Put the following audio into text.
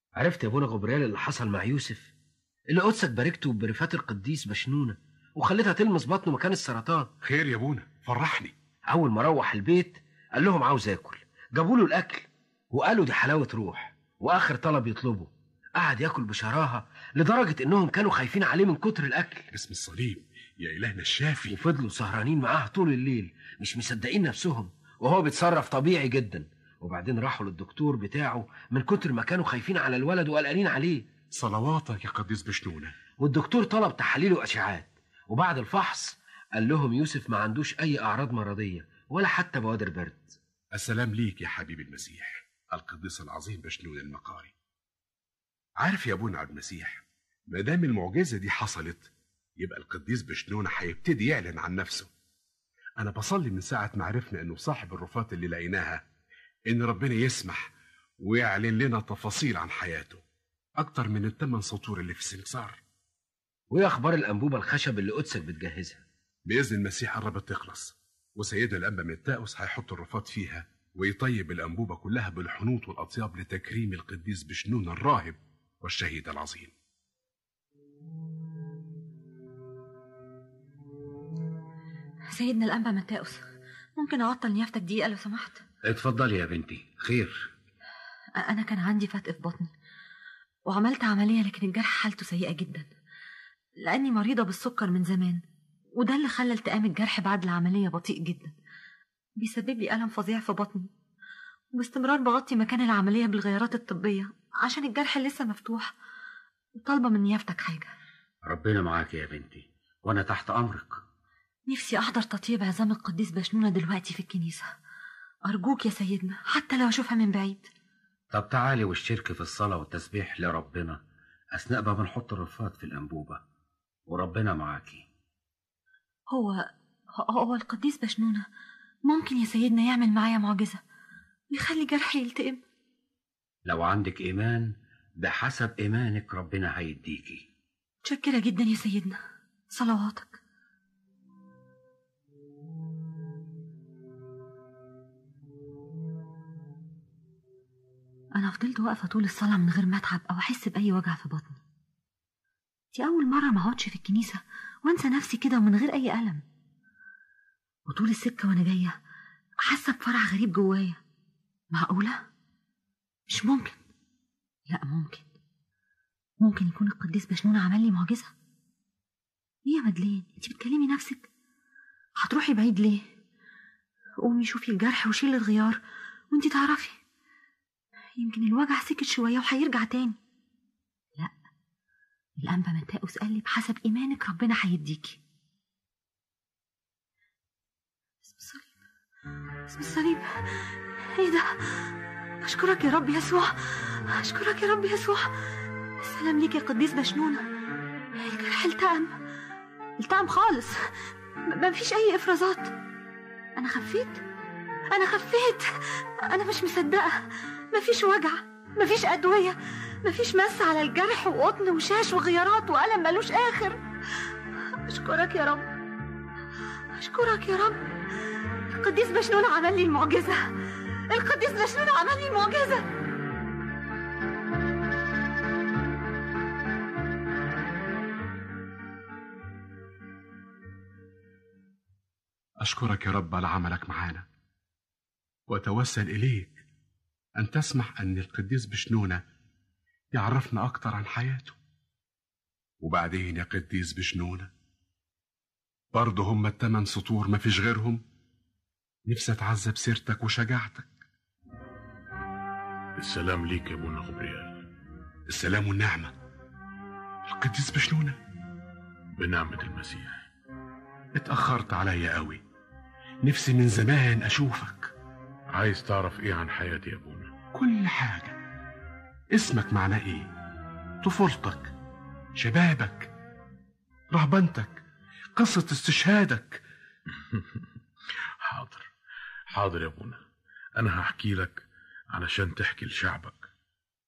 عرفت يا ابونا غبريال اللي حصل مع يوسف اللي قدسك باركته برفات القديس بشنونه وخليتها تلمس بطنه مكان السرطان خير يا ابونا فرحني اول ما روح البيت قال لهم عاوز اكل جابوا له الاكل وقالوا دي حلاوه روح واخر طلب يطلبه قعد ياكل بشراهه لدرجه انهم كانوا خايفين عليه من كتر الاكل اسم الصليب يا الهنا الشافي وفضلوا سهرانين معاه طول الليل مش مصدقين نفسهم وهو بيتصرف طبيعي جدا وبعدين راحوا للدكتور بتاعه من كتر ما كانوا خايفين على الولد وقلقانين عليه صلواتك يا قديس بشنونه والدكتور طلب تحاليل واشعاعات وبعد الفحص قال لهم يوسف ما عندوش اي اعراض مرضيه ولا حتى بوادر برد السلام ليك يا حبيب المسيح القديس العظيم بشنون المقاري عارف يا ابونا عبد المسيح ما دام المعجزه دي حصلت يبقى القديس بشنون هيبتدي يعلن عن نفسه انا بصلي من ساعه ما عرفنا انه صاحب الرفات اللي لقيناها ان ربنا يسمح ويعلن لنا تفاصيل عن حياته اكتر من الثمان سطور اللي في السنكسار وايه اخبار الانبوبه الخشب اللي قدسك بتجهزها باذن المسيح قربت تخلص وسيدنا الانبا متاوس هيحط الرفات فيها ويطيب الانبوبه كلها بالحنوط والاطياب لتكريم القديس بشنون الراهب والشهيد العظيم سيدنا الأنبا متاوس ممكن أعطل نيافتك دقيقة لو سمحت اتفضلي يا بنتي خير أنا كان عندي فتق في بطني وعملت عملية لكن الجرح حالته سيئة جدا لأني مريضة بالسكر من زمان وده اللي خلى التئام الجرح بعد العملية بطيء جدا بيسبب لي ألم فظيع في بطني وباستمرار بغطي مكان العملية بالغيارات الطبية عشان الجرح لسه مفتوح وطالبة من نيافتك حاجة ربنا معاك يا بنتي وانا تحت امرك نفسي أحضر تطيب عظام القديس بشنونة دلوقتي في الكنيسة أرجوك يا سيدنا حتى لو أشوفها من بعيد طب تعالي واشتركي في الصلاة والتسبيح لربنا أثناء ما بنحط الرفات في الأنبوبة وربنا معاكي هو هو القديس بشنونة ممكن يا سيدنا يعمل معايا معجزة ويخلي جرحي يلتئم لو عندك إيمان بحسب إيمانك ربنا هيديكي متشكرة جدا يا سيدنا صلواتك أنا فضلت واقفة طول الصلاة من غير ما أتعب أو أحس بأي وجع في بطني دي أول مرة ما أقعدش في الكنيسة وأنسى نفسي كده ومن غير أي ألم وطول السكة وأنا جاية حاسة بفرح غريب جوايا معقولة؟ مش ممكن لا ممكن ممكن يكون القديس بشنون عمل لي معجزة ايه يا مدلين انت بتكلمي نفسك هتروحي بعيد ليه قومي شوفي الجرح وشيلي الغيار وانت تعرفي يمكن الوجع سكت شوية وهيرجع تاني لا الأنبا متاوس قال لي بحسب إيمانك ربنا هيديكي اسم الصليب اسم الصليب ايه ده أشكرك يا رب يسوع أشكرك يا رب يسوع السلام ليك يا قديس بشنونة الجرح التأم التأم خالص م- مفيش أي إفرازات أنا خفيت أنا خفيت أنا مش مصدقة مفيش وجع مفيش أدوية مفيش مس على الجرح وقطن وشاش وغيارات وألم ملوش آخر أشكرك يا رب أشكرك يا رب القديس بشنون عمل لي المعجزة القديس بشنون عمل لي المعجزة أشكرك يا رب على عملك معانا وأتوسل إليك أن تسمح أن القديس بشنونة يعرفنا أكتر عن حياته وبعدين يا قديس بشنونة برضه هم التمن سطور ما فيش غيرهم نفسي أتعذب سيرتك وشجاعتك السلام ليك يا ابونا غبريال السلام والنعمة القديس بشنونة بنعمة المسيح اتأخرت عليا قوي نفسي من زمان أشوفك عايز تعرف ايه عن حياتي يا ابونا كل حاجة اسمك معناه ايه طفولتك شبابك رهبنتك قصة استشهادك حاضر حاضر يا ابونا انا هحكي لك علشان تحكي لشعبك